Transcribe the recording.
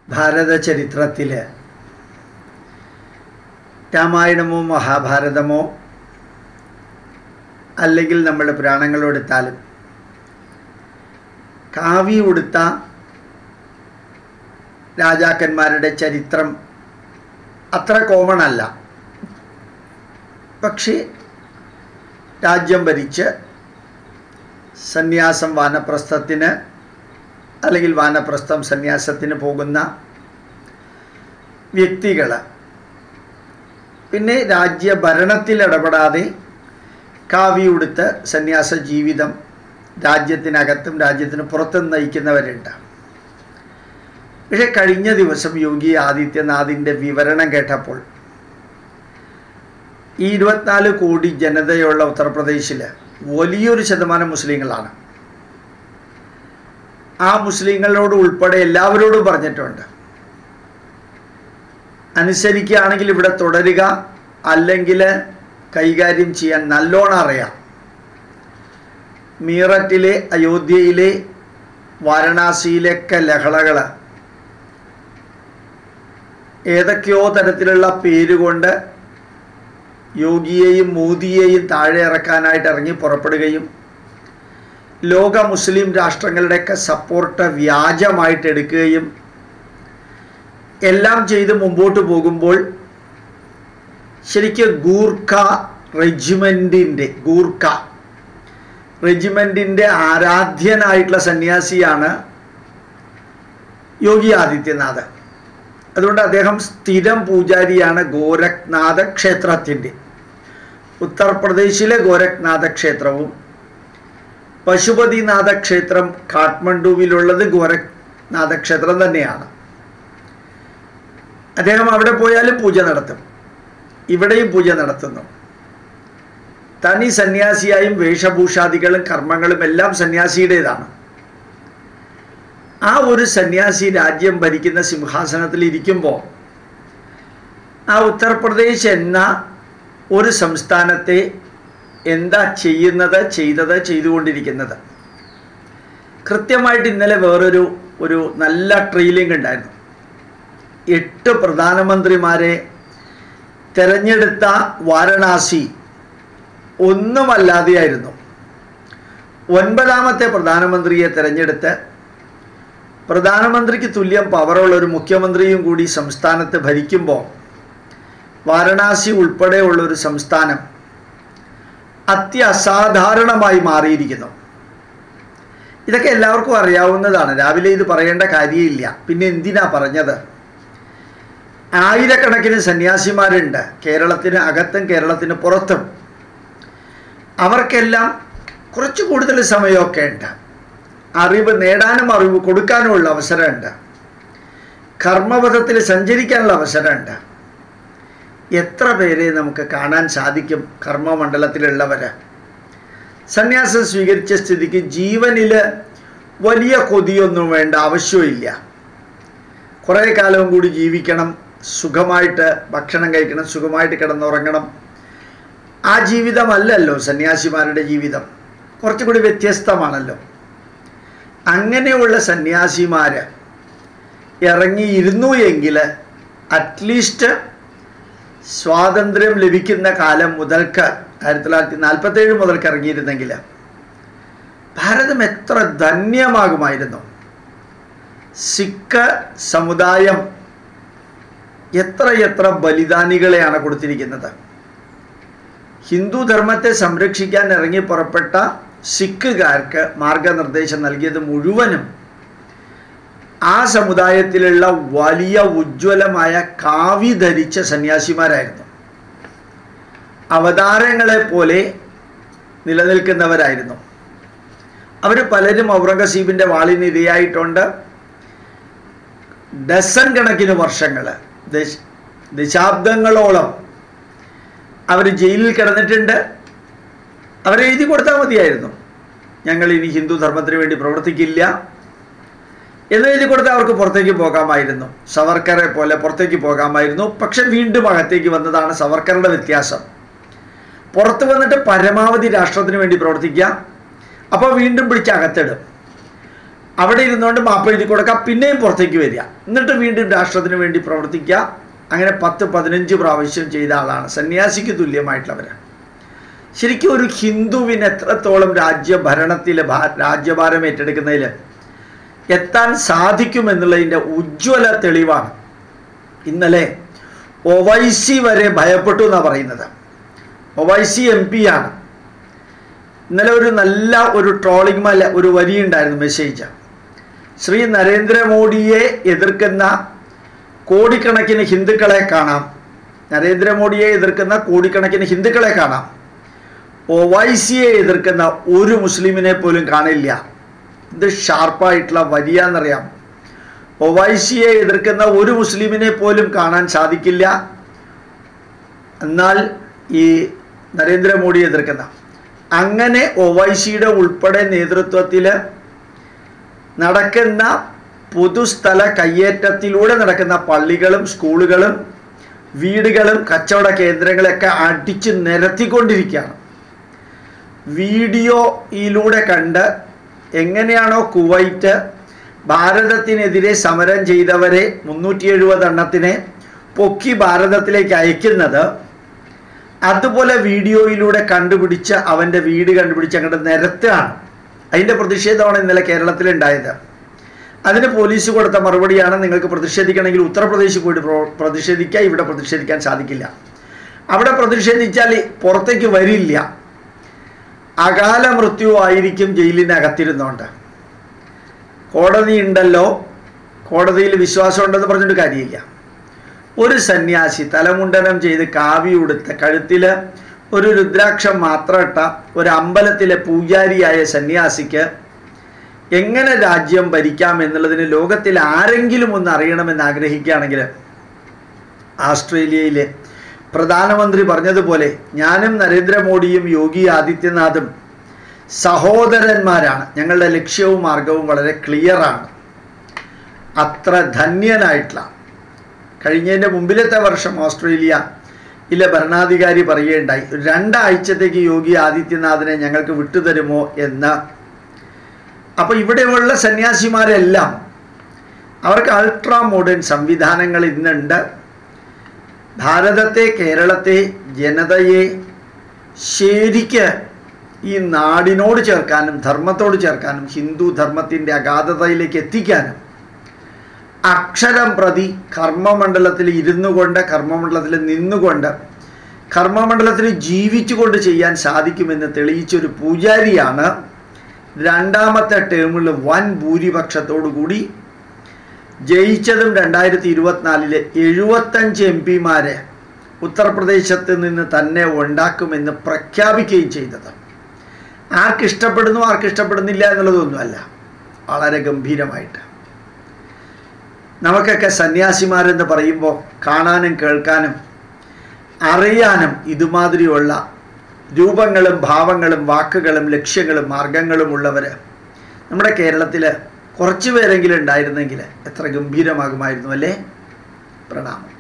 ഭാരത ചരിത്രത്തിൽ രാമായണമോ മഹാഭാരതമോ അല്ലെങ്കിൽ നമ്മുടെ പുരാണങ്ങളെടുത്താലും കാവി ഉടുത്ത രാജാക്കന്മാരുടെ ചരിത്രം അത്ര കോമൺ അല്ല പക്ഷേ രാജ്യം ഭരിച്ച് സന്യാസം വാനപ്രസ്ഥത്തിന് അല്ലെങ്കിൽ വാനപ്രസ്ഥം സന്യാസത്തിന് പോകുന്ന വ്യക്തികൾ പിന്നെ രാജ്യഭരണത്തിൽ ഇടപെടാതെ കാവി ഉടുത്ത് സന്യാസ ജീവിതം രാജ്യത്തിനകത്തും രാജ്യത്തിന് പുറത്തും നയിക്കുന്നവരുണ്ട് പക്ഷേ കഴിഞ്ഞ ദിവസം യോഗി ആദിത്യനാഥിൻ്റെ വിവരണം കേട്ടപ്പോൾ ഈ ഇരുപത്തിനാല് കോടി ജനതയുള്ള ഉത്തർപ്രദേശിൽ വലിയൊരു ശതമാനം മുസ്ലിങ്ങളാണ് ആ മുസ്ലിങ്ങളോട് ഉൾപ്പെടെ എല്ലാവരോടും പറഞ്ഞിട്ടുണ്ട് അനുസരിക്കുകയാണെങ്കിൽ ഇവിടെ തുടരുക അല്ലെങ്കിൽ കൈകാര്യം ചെയ്യാൻ നല്ലോണം അറിയാം മീററ്റിലെ അയോധ്യയിലെ വാരണാസിയിലൊക്കെ ലഹളകൾ ഏതൊക്കെയോ തരത്തിലുള്ള പേരുകൊണ്ട് യോഗിയെയും മോദിയെയും താഴെ ഇറക്കാനായിട്ട് ഇറങ്ങി പുറപ്പെടുകയും ലോക മുസ്ലിം രാഷ്ട്രങ്ങളുടെയൊക്കെ സപ്പോർട്ട് വ്യാജമായിട്ട് എടുക്കുകയും എല്ലാം ചെയ്ത് മുമ്പോട്ട് പോകുമ്പോൾ ശരിക്കും ഗൂർഖ റെജിമെൻറ്റിൻ്റെ ഗൂർഖ റെജിമെൻറ്റിൻ്റെ ആരാധ്യനായിട്ടുള്ള സന്യാസിയാണ് യോഗി ആദിത്യനാഥ് അതുകൊണ്ട് അദ്ദേഹം സ്ഥിരം പൂജാരിയാണ് ഗോരഖ്നാഥ ക്ഷേത്രത്തിൻ്റെ ഉത്തർപ്രദേശിലെ ഗോരഖ്നാഥ ക്ഷേത്രവും പശുപതിനാഥ ക്ഷേത്രം കാഠ്മണ്ഡുവിലുള്ളത് ഗോരഖ്നാഥ ക്ഷേത്രം തന്നെയാണ് അദ്ദേഹം അവിടെ പോയാലും പൂജ നടത്തും ഇവിടെയും പൂജ നടത്തുന്നു തനി സന്യാസിയായും വേഷഭൂഷാദികളും കർമ്മങ്ങളും എല്ലാം സന്യാസിയുടേതാണ് ആ ഒരു സന്യാസി രാജ്യം ഭരിക്കുന്ന സിംഹാസനത്തിൽ ഇരിക്കുമ്പോൾ ആ ഉത്തർപ്രദേശ് എന്ന ഒരു സംസ്ഥാനത്തെ എന്താ ചെയ്യുന്നത് ചെയ്തത് ചെയ്തുകൊണ്ടിരിക്കുന്നത് കൃത്യമായിട്ട് ഇന്നലെ വേറൊരു ഒരു നല്ല ട്രെയിലിംഗ് ഉണ്ടായിരുന്നു എട്ട് പ്രധാനമന്ത്രിമാരെ തെരഞ്ഞെടുത്ത വാരണാസി ഒന്നുമല്ലാതെയായിരുന്നു ഒൻപതാമത്തെ പ്രധാനമന്ത്രിയെ തെരഞ്ഞെടുത്ത് പ്രധാനമന്ത്രിക്ക് തുല്യം പവറുള്ള ഒരു മുഖ്യമന്ത്രിയും കൂടി സംസ്ഥാനത്ത് ഭരിക്കുമ്പോൾ വാരണാസി ഉൾപ്പെടെയുള്ള ഒരു സംസ്ഥാനം അത്യസാധാരണമായി മാറിയിരിക്കുന്നു ഇതൊക്കെ എല്ലാവർക്കും അറിയാവുന്നതാണ് രാവിലെ ഇത് പറയേണ്ട കാര്യമില്ല പിന്നെ എന്തിനാ പറഞ്ഞത് ആയിരക്കണക്കിന് സന്യാസിമാരുണ്ട് കേരളത്തിന് അകത്തും കേരളത്തിന് പുറത്തും അവർക്കെല്ലാം കുറച്ച് കൂടുതൽ സമയമൊക്കെ ഉണ്ട് അറിവ് നേടാനും അറിവ് കൊടുക്കാനുമുള്ള അവസരമുണ്ട് കർമ്മപഥത്തിൽ സഞ്ചരിക്കാനുള്ള അവസരമുണ്ട് എത്ര പേരെ നമുക്ക് കാണാൻ സാധിക്കും കർമ്മമണ്ഡലത്തിലുള്ളവർ സന്യാസം സ്വീകരിച്ച സ്ഥിതിക്ക് ജീവനിൽ വലിയ കൊതിയൊന്നും വേണ്ട ആവശ്യമില്ല കുറേ കാലവും കൂടി ജീവിക്കണം സുഖമായിട്ട് ഭക്ഷണം കഴിക്കണം സുഖമായിട്ട് കിടന്നുറങ്ങണം ആ ജീവിതമല്ലല്ലോ സന്യാസിമാരുടെ ജീവിതം കുറച്ചുകൂടി വ്യത്യസ്തമാണല്ലോ അങ്ങനെയുള്ള സന്യാസിമാർ ഇറങ്ങിയിരുന്നു എങ്കിൽ അറ്റ്ലീസ്റ്റ് സ്വാതന്ത്ര്യം ലഭിക്കുന്ന കാലം മുതൽക്ക് ആയിരത്തി തൊള്ളായിരത്തി നാൽപ്പത്തേഴ് മുതൽക്ക് ഇറങ്ങിയിരുന്നെങ്കിൽ ഭാരതം എത്ര ധന്യമാകുമായിരുന്നു സിഖ് സമുദായം എത്ര എത്ര ബലിദാനികളെയാണ് കൊടുത്തിരിക്കുന്നത് ഹിന്ദു ധർമ്മത്തെ സംരക്ഷിക്കാൻ ഇറങ്ങി പുറപ്പെട്ട സിഖുകാർക്ക് മാർഗനിർദ്ദേശം നൽകിയത് മുഴുവനും ആ സമുദായത്തിലുള്ള വലിയ ഉജ്ജ്വലമായ കാവി ധരിച്ച സന്യാസിമാരായിരുന്നു അവതാരങ്ങളെ പോലെ നിലനിൽക്കുന്നവരായിരുന്നു അവർ പലരും ഔറംഗസീബിൻ്റെ വാളിനിരയായിട്ടുണ്ട് ഡസൻ കണക്കിന് വർഷങ്ങൾ ദശ ദശാബ്ദങ്ങളോളം അവർ ജയിലിൽ കിടന്നിട്ടുണ്ട് അവരെ എഴുതി കൊടുത്താൽ മതിയായിരുന്നു ഞങ്ങൾ ഇനി ഹിന്ദു ധർമ്മത്തിന് വേണ്ടി പ്രവർത്തിക്കില്ല എന്ന് എഴുതി കൊടുത്താൽ അവർക്ക് പുറത്തേക്ക് പോകാമായിരുന്നു സവർക്കറെ പോലെ പുറത്തേക്ക് പോകാമായിരുന്നു പക്ഷെ വീണ്ടും അകത്തേക്ക് വന്നതാണ് സവർക്കറുടെ വ്യത്യാസം പുറത്ത് വന്നിട്ട് പരമാവധി രാഷ്ട്രത്തിന് വേണ്ടി പ്രവർത്തിക്കുക അപ്പോൾ വീണ്ടും പിടിച്ച് അകത്തിടും അവിടെ ഇരുന്നുകൊണ്ട് മാപ്പ് എഴുതി കൊടുക്കുക പിന്നെയും പുറത്തേക്ക് വരിക എന്നിട്ട് വീണ്ടും രാഷ്ട്രത്തിന് വേണ്ടി പ്രവർത്തിക്കുക അങ്ങനെ പത്ത് പതിനഞ്ച് പ്രാവശ്യം ചെയ്ത ആളാണ് സന്യാസിക്ക് തുല്യമായിട്ടുള്ളവർ ശരിക്കും ഒരു ഹിന്ദുവിന് എത്രത്തോളം രാജ്യഭരണത്തിൽ രാജ്യഭാരം ഏറ്റെടുക്കുന്നതിൽ എത്താൻ സാധിക്കുമെന്നുള്ളതിൻ്റെ ഉജ്ജ്വല തെളിവാണ് ഇന്നലെ ഒവൈസി വരെ ഭയപ്പെട്ടു എന്നാണ് പറയുന്നത് ഒവൈസി എം പി ആണ് ഇന്നലെ ഒരു നല്ല ഒരു ട്രോളിംഗ് മല ഒരു വരിയുണ്ടായിരുന്നു മെസ്സേജ് ശ്രീ നരേന്ദ്രമോദിയെ എതിർക്കുന്ന കോടിക്കണക്കിന് ഹിന്ദുക്കളെ കാണാം നരേന്ദ്രമോദിയെ എതിർക്കുന്ന കോടിക്കണക്കിന് ഹിന്ദുക്കളെ കാണാം ഒവൈസിയെ എതിർക്കുന്ന ഒരു മുസ്ലിമിനെ പോലും കാണില്ല ഇത് ഷാർപ്പായിട്ടുള്ള വരിയാന്നറിയാം ഒവൈസിയെ എതിർക്കുന്ന ഒരു മുസ്ലിമിനെ പോലും കാണാൻ സാധിക്കില്ല എന്നാൽ ഈ നരേന്ദ്രമോദി എതിർക്കുന്ന അങ്ങനെ ഒവൈസിയുടെ ഉൾപ്പെടെ നേതൃത്വത്തിൽ നടക്കുന്ന പൊതുസ്ഥല കയ്യേറ്റത്തിലൂടെ നടക്കുന്ന പള്ളികളും സ്കൂളുകളും വീടുകളും കച്ചവട കേന്ദ്രങ്ങളൊക്കെ അടിച്ച് നിരത്തിക്കൊണ്ടിരിക്കുകയാണ് വീഡിയോയിലൂടെ കണ്ട് എങ്ങനെയാണോ കുവൈറ്റ് ഭാരതത്തിനെതിരെ സമരം ചെയ്തവരെ മുന്നൂറ്റി എഴുപത് എണ്ണത്തിനെ പൊക്കി ഭാരതത്തിലേക്ക് അയക്കുന്നത് അതുപോലെ വീഡിയോയിലൂടെ കണ്ടുപിടിച്ച് അവൻ്റെ വീട് കണ്ടുപിടിച്ച് അങ്ങോട്ട് നിരത്തുകയാണ് അതിൻ്റെ പ്രതിഷേധമാണ് ഇന്നലെ കേരളത്തിലുണ്ടായത് അതിന് പോലീസ് കൊടുത്ത മറുപടിയാണ് നിങ്ങൾക്ക് പ്രതിഷേധിക്കണമെങ്കിൽ ഉത്തർപ്രദേശിൽ പോയിട്ട് പ്രോ- പ്രതിഷേധിക്കുക ഇവിടെ പ്രതിഷേധിക്കാൻ സാധിക്കില്ല അവിടെ പ്രതിഷേധിച്ചാൽ പുറത്തേക്ക് വരില്ല അകാല മൃത്യു ആയിരിക്കും ജയിലിനകത്തിരുന്നോണ്ട് കോടതി ഉണ്ടല്ലോ കോടതിയിൽ വിശ്വാസം ഉണ്ടെന്ന് പറഞ്ഞിട്ട് കാര്യമില്ല ഒരു സന്യാസി തലമുണ്ടനം ചെയ്ത് കാവി ഉടുത്ത കഴുത്തിൽ ഒരു രുദ്രാക്ഷം മാത്രം ഇട്ട ഒരു അമ്പലത്തിലെ പൂജാരിയായ സന്യാസിക്ക് എങ്ങനെ രാജ്യം ഭരിക്കാം എന്നുള്ളതിന് ലോകത്തിൽ ആരെങ്കിലും ഒന്ന് അറിയണമെന്ന് ആഗ്രഹിക്കുകയാണെങ്കിൽ ആസ്ട്രേലിയയിലെ പ്രധാനമന്ത്രി പറഞ്ഞതുപോലെ ഞാനും നരേന്ദ്രമോദിയും യോഗി ആദിത്യനാഥും സഹോദരന്മാരാണ് ഞങ്ങളുടെ ലക്ഷ്യവും മാർഗവും വളരെ ക്ലിയറാണ് അത്ര ധന്യനായിട്ടുള്ള കഴിഞ്ഞതിൻ്റെ മുമ്പിലത്തെ വർഷം ഓസ്ട്രേലിയ ഇല്ല ഭരണാധികാരി പറയുകയുണ്ടായി രണ്ടാഴ്ചത്തേക്ക് യോഗി ആദിത്യനാഥിനെ ഞങ്ങൾക്ക് വിട്ടുതരുമോ എന്ന് അപ്പോൾ ഇവിടെയുള്ള സന്യാസിമാരെല്ലാം അവർക്ക് അൾട്രാ മോഡേൺ സംവിധാനങ്ങൾ ഇന്നുണ്ട് ഭാരതത്തെ കേരളത്തെ ജനതയെ ശരിക്ക് ഈ നാടിനോട് ചേർക്കാനും ധർമ്മത്തോട് ചേർക്കാനും ഹിന്ദു ധർമ്മത്തിൻ്റെ അഗാധതയിലേക്ക് എത്തിക്കാനും അക്ഷരം പ്രതി കർമ്മമണ്ഡലത്തിൽ ഇരുന്നു കൊണ്ട് കർമ്മമണ്ഡലത്തിൽ നിന്നുകൊണ്ട് കർമ്മമണ്ഡലത്തിൽ ജീവിച്ചുകൊണ്ട് ചെയ്യാൻ സാധിക്കുമെന്ന് തെളിയിച്ചൊരു പൂജാരിയാണ് രണ്ടാമത്തെ ടേമിൽ വൻ ഭൂരിപക്ഷത്തോടു കൂടി ജയിച്ചതും രണ്ടായിരത്തി ഇരുപത്തിനാലിലെ എഴുപത്തഞ്ച് എം പിമാരെ ഉത്തർപ്രദേശത്ത് നിന്ന് തന്നെ ഉണ്ടാക്കുമെന്ന് പ്രഖ്യാപിക്കുകയും ചെയ്തത് ആർക്കിഷ്ടപ്പെടുന്നു ആർക്കിഷ്ടപ്പെടുന്നില്ല എന്നുള്ളതൊന്നുമല്ല വളരെ ഗംഭീരമായിട്ട് നമുക്കൊക്കെ സന്യാസിമാരെന്ന് പറയുമ്പോൾ കാണാനും കേൾക്കാനും അറിയാനും ഇതുമാതിരിയുള്ള രൂപങ്ങളും ഭാവങ്ങളും വാക്കുകളും ലക്ഷ്യങ്ങളും മാർഗങ്ങളും ഉള്ളവർ നമ്മുടെ കേരളത്തിൽ കുറച്ച് പേരെങ്കിലും ഉണ്ടായിരുന്നെങ്കിൽ എത്ര ഗംഭീരമാകുമായിരുന്നു അല്ലേ പ്രണാമം